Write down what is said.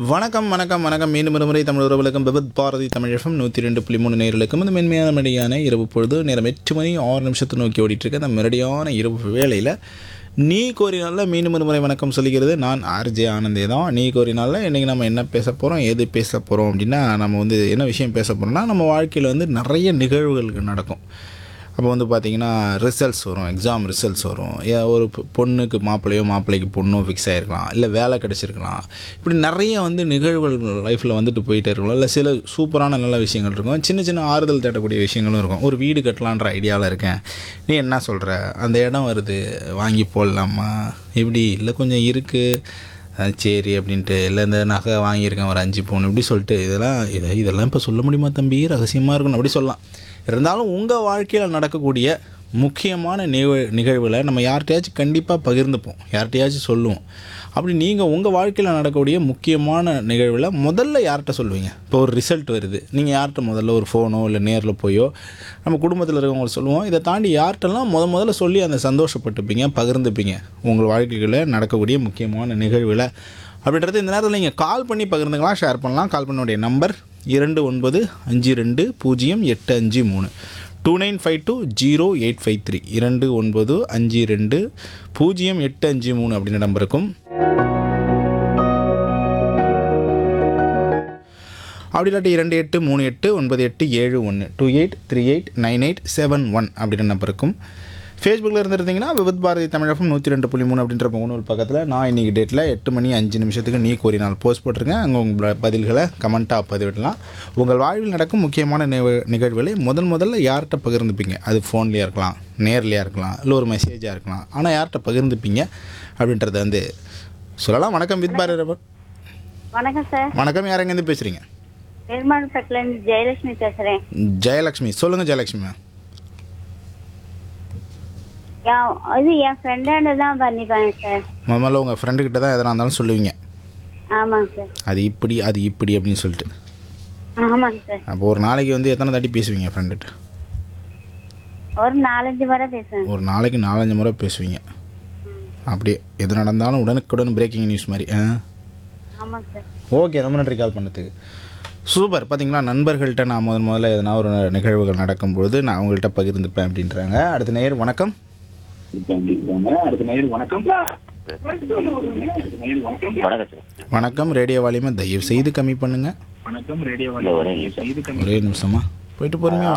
வணக்கம் வணக்கம் வணக்கம் மீண்டும் ஒரு முறை தமிழ் உறவுகளுக்கும் விபத் பாரதி தமிழகம் நூற்றி ரெண்டு புள்ளி மூணு நேர்களுக்கும் இந்த மென்மையான மடியான இரவு பொழுது நேரம் எட்டு மணி ஆறு நிமிஷத்தை நோக்கி ஓடிட்டு இருக்க அந்த மெரடியான இரவு வேளையில் நீ கோரினால மீண்டும் ஒரு முறை வணக்கம் சொல்லிக்கிறது நான் ஆர்ஜே ஆனந்தே தான் நீ கோரினால இன்றைக்கி நம்ம என்ன பேச போகிறோம் எது பேச போகிறோம் அப்படின்னா நம்ம வந்து என்ன விஷயம் பேச போகிறோம்னா நம்ம வாழ்க்கையில் வந்து நிறைய நிகழ்வுகள் நடக்கும் அப்போ வந்து பார்த்தீங்கன்னா ரிசல்ட்ஸ் வரும் எக்ஸாம் ரிசல்ட்ஸ் வரும் ஏ ஒரு பொ- பொண்ணுக்கு மாப்பிள்ளையோ மாப்பிள்ளைக்கு பொண்ணோ ஃபிக்ஸ் ஆகிருக்கலாம் இல்லை வேலை கிடச்சிருக்கலாம் இப்படி நிறைய வந்து நிகழ்வுகள் லைஃப்பில் வந்துட்டு போயிட்டே இருக்கலாம் இல்லை சில சூப்பரான நல்ல விஷயங்கள் இருக்கும் சின்ன சின்ன ஆறுதல் தேடக்கூடிய விஷயங்களும் இருக்கும் ஒரு வீடு கட்டலான்ற ஐடியாவில் இருக்கேன் நீ என்ன சொல்கிற அந்த இடம் வருது வாங்கி போடலாமா இப்படி இல்லை கொஞ்சம் இருக்குது அஹ் சரி அப்படின்ட்டு இல்லை இந்த நகை வாங்கியிருக்கேன் ஒரு அஞ்சு பவுன் இப்படி சொல்லிட்டு இதெல்லாம் இதை இதெல்லாம் இப்போ சொல்ல முடியுமா தம்பி ரகசியமாக இருக்கணும் அப்படி சொல்லலாம் இருந்தாலும் உங்கள் வாழ்க்கையில் நடக்கக்கூடிய முக்கியமான நிகழ் நிகழ்வில் நம்ம யார்கிட்டயாச்சும் கண்டிப்பாக பகிர்ந்துப்போம் யார்கிட்டயாச்சும் சொல்லுவோம் அப்படி நீங்கள் உங்கள் வாழ்க்கையில் நடக்கக்கூடிய முக்கியமான நிகழ்வில் முதல்ல யார்கிட்ட சொல்லுவீங்க இப்போ ஒரு ரிசல்ட் வருது நீங்கள் யார்கிட்ட முதல்ல ஒரு ஃபோனோ இல்லை நேரில் போயோ நம்ம குடும்பத்தில் இருக்கவங்க சொல்லுவோம் இதை தாண்டி யார்கிட்டலாம் முத முதல்ல சொல்லி அந்த சந்தோஷப்பட்டுப்பீங்க பகிர்ந்துப்பீங்க உங்கள் வாழ்க்கையில் நடக்கக்கூடிய முக்கியமான நிகழ்வில் அப்படின்றது இந்த நேரத்தில் நீங்கள் கால் பண்ணி பகிர்ந்துக்கலாம் ஷேர் பண்ணலாம் கால் பண்ண நம்பர் இரண்டு ஒன்பது அஞ்சு ரெண்டு பூஜ்ஜியம் எட்டு அஞ்சு மூணு two nine five two zero eight five three இரண்டு ஒன்பது அஞ்சு ரெண்டு பூஜ்ஜியம் எட்டு அஞ்சு மூணு அப்படின்ற நம்பருக்கும் அப்படி இல்லாட்டி இரண்டு எட்டு மூணு எட்டு ஒன்பது எட்டு ஏழு ஒன்று two eight three eight nine eight seven one அப்படின்ற நம்பருக்கும் ஃபேஸ்புக்கில் இருந்திருந்தீங்கன்னா விபத் பாரதி தமிழகம் நூற்றி ரெண்டு புள்ளி மூணு அப்படின்ற முகநூல் பக்கத்தில் நான் இன்றைக்கி டேட்டில் எட்டு மணி அஞ்சு நிமிஷத்துக்கு நீ கோரினால் போஸ்ட் போட்டிருக்கேன் அங்கே உங்கள் பதில்களை கமெண்ட்டாக பதிவிடலாம் உங்கள் வாழ்வில் நடக்கும் முக்கியமான நிகழ் நிகழ்வுகளை முதல் முதல்ல யார்கிட்ட பகிர்ந்துப்பீங்க அது ஃபோன்லேயே இருக்கலாம் நேர்லையாக இருக்கலாம் இல்லை ஒரு மெசேஜாக இருக்கலாம் ஆனால் யார்கிட்ட பகிர்ந்துப்பீங்க அப்படின்றத வந்து சொல்லலாம் வணக்கம் வித் பாரதி ரவர். வணக்கம் சார் வணக்கம் யார் எங்கேருந்து பேசுகிறீங்க பெருமாள்பட்டில இருந்து ஜெயலட்சுமி பேசுறேன் ஜெயலக்ஷ்மி சொல்லுங்கள் ஜெயலக்ஷ்மி என் இது என் ஃப்ரெண்டாண்டு தான் பண்ணிப்பாங்க சார் முதல்ல உங்கள் ஃப்ரெண்டுக்கிட்ட தான் எதனா இருந்தாலும் சொல்லுவீங்க ஆமாங்க சார் அது இப்படி அது இப்படி அப்படின்னு சொல்லிட்டு ஆமாங்க சார் அப்போ ஒரு நாளைக்கு வந்து எத்தனை தாட்டி பேசுவீங்க ஃப்ரெண்டுகிட்ட ஒரு நாலஞ்சு முறை பேசுவேன் ஒரு நாளைக்கு நாலஞ்சு முறை பேசுவீங்க அப்படியே எது நடந்தாலும் உடனுக்குடன் பிரேக்கிங் நியூஸ் மாதிரி ஆ ஆமாங்க சார் ஓகே ரொம்ப நன்றி கால் பண்ணதுக்கு சூப்பர் பார்த்தீங்களா நண்பர்கள்ட்ட நான் முதல் முதல்ல எதனா ஒரு நிகழ்வுகள் நடக்கும்பொழுது நான் அவங்கள்ட்ட பகிர்ந்துப்பேன் அப்படின்றாங்க அடுத்த நேர் வணக்கம் வணக்கம் சார் வணக்கம் ரேடியோ வால்யூமை தயவு செய்து கம்மி பண்ணுங்க இல்ல, ஒரே நிமிஷம். ஒரே நிமிஷமா போயிட்டு போறீங்க